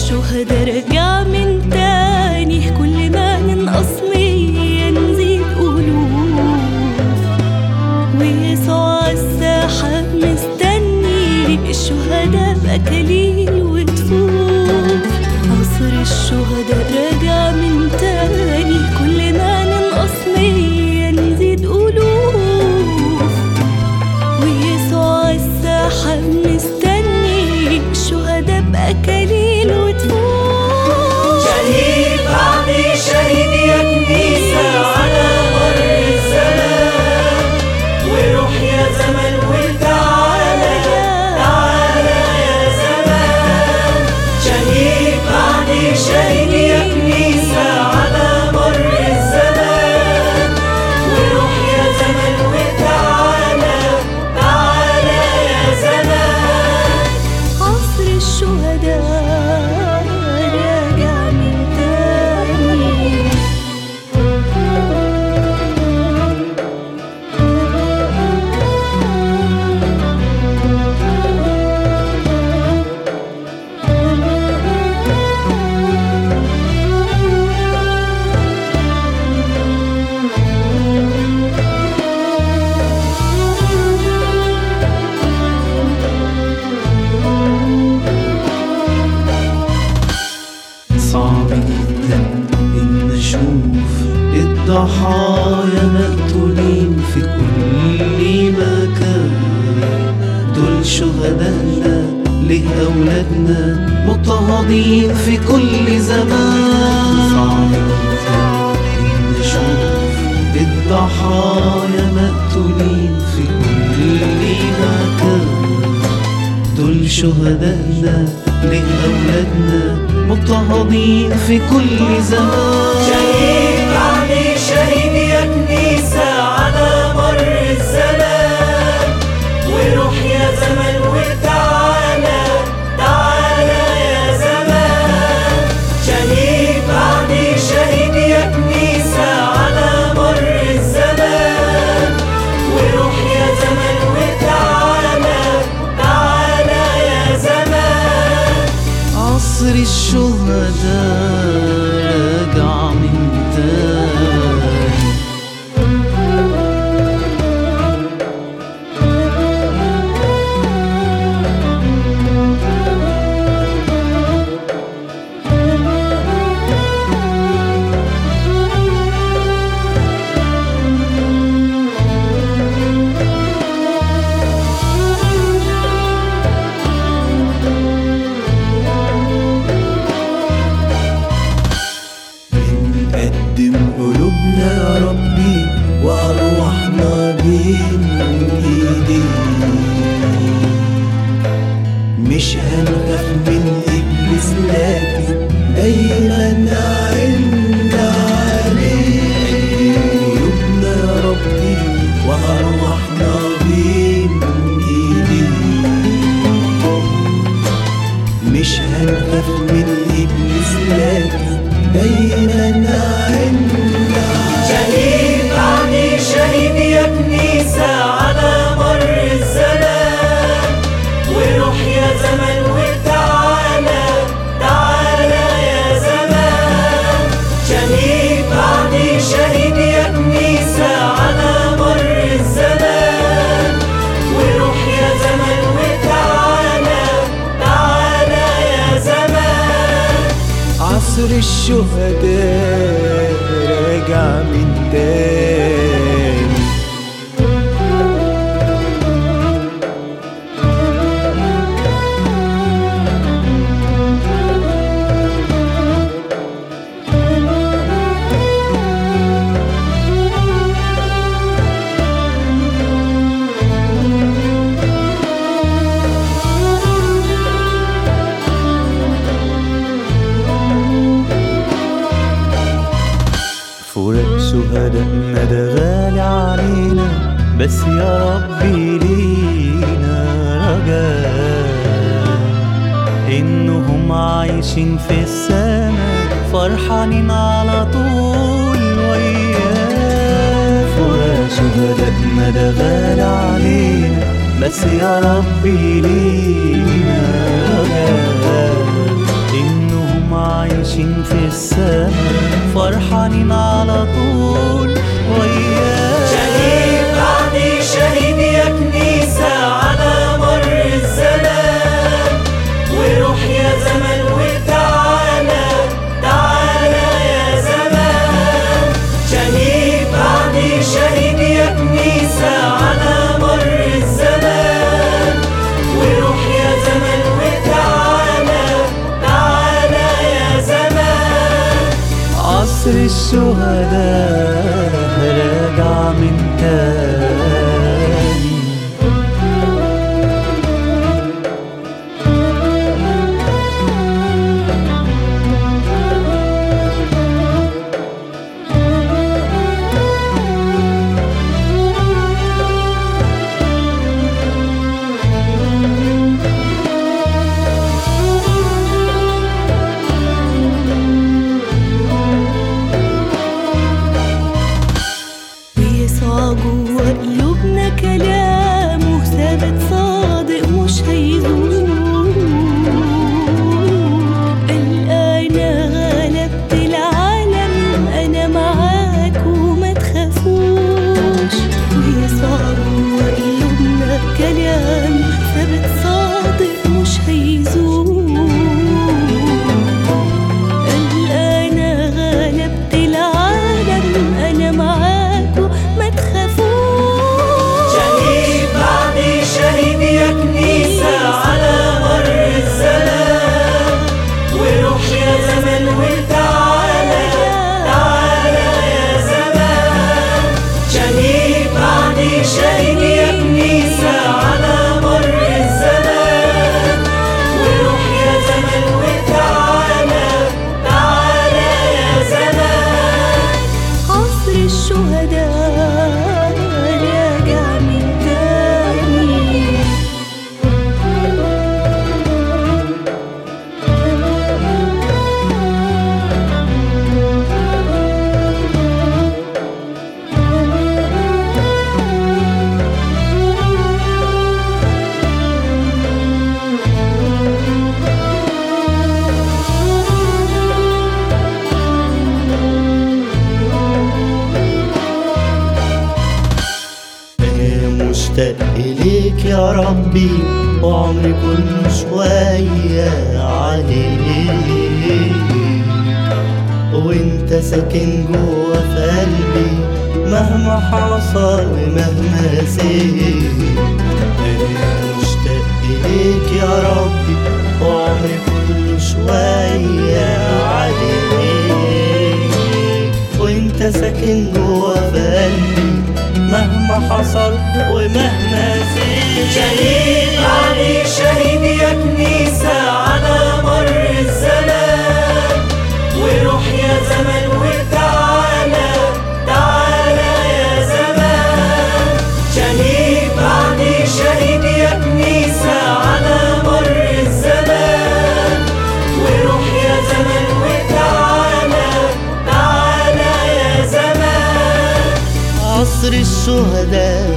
الشهداء رجع من تاني كل ما ننقص مية نزيد ألوف ويسوع على الساحة مستني الشهداء بأكاليل وطفوف عصر الشهداء راجع من تاني كل ما ننقص مية نزيد ألوف ويسوع على الساحة مستني الشهداء بأكاليل وطفوف شهيد بعد شهيد يا كنيسة على مر الزمان وروح يا زمن وتعالى تعالى يا زمان شهيد بعد شهيد يا كنيسة على مر الزمان وروح يا زمن وتعالى تعالى يا زمان عصر الشهداء راجع من تاني صعب جدا ان اشوف الضحايا مقتولين في كل مكان دول شهدائنا ليه اولادنا مضطهدين في كل زمان صعب جدا ان اشوف الضحايا مقتولين في كل مكان دول شهدائنا ليه أولادنا مضطهدين في كل زمان شهيد بعد شهيد يا كنيسة على مر الزمان وروح يا زمن وتعالى تعالى يا زمان شهيد بعد شهيد يا كنيسة على مر الزمان وروح يا زمن وتعالى تعالى يا زمان عصر الشهداء راجع من تاني قدم قلوبنا يا ربي وأرواحنا بين إيديك مش هنخاف من إبليس لكن دايما عند عليك قلوبنا يا ربي وأرواحنا بين إيديك مش هنخاف من إبليس لكن دايما عنا شهيد بعد شهيد يا كنيسة على مر الزمان وروح يا زمن وتعالى تعالى يا زمان شهيد بعد شهيد يا كنيسة على مر الزمان وروح يا زمن وتعالى تعالى يا زمان عصر الشهداء راجع من تاني فراق شهدائنا ده غالي علينا بس يا ربي لينا رجاء إنهم عايشين في السماء فرحانين على طول وياه فراق شهدائنا ده غالي علينا بس يا ربي لينا رجاء إنهم عايشين في السما فرحانين على طول وياك شهيد بعدي شهيد يا كنيسة على مر الزمان وروح يا زمن وتعالى تعالى يا زمان شهيد بعدي شهيد يا كنيسة على مر الزمان وروح يا زمن وتعالى تعالى يا زمان عصر الشهداء راجع من تاني ويسعى جوا قلوبنا كلامه ثابت صادق مش هيزول قال انا غلبت العالم انا معاك وما تخافوش ويسعى جوا قلوبنا كلام ثابت صادق مش هيزول قال انا غلبت العالم انا معاكو ما تخافوش شهيد بعدي شهيد يا كنيسة على مر الزمان وروح يا زمن وتعالى تعالى يا زمان شهيد بعدي شهيد يا كنيسة على مر الزمان وروح يا زمن وتعالى تعالى يا زمان عصر الشهداء راجع من تاني أنا مشتاق إليك يا ربي وعمري كله شوية عليك وانت ساكن جوا في قلبي مهما حصل ومهما سيت أنا مشتاق إليك يا ربي وعمري كله شوية عليك وانت ساكن جوا في قلبي مهما حصل ومهما زيد شهيد علي شهيد يا كنيسة على مر الزمان وروح يا زمن وتعالى تعالى يا زمان شهيد علي شهيد يا كنيسة على مر الزمان وروح يا زمن وتعالى تعالى يا زمان عصر الشهداء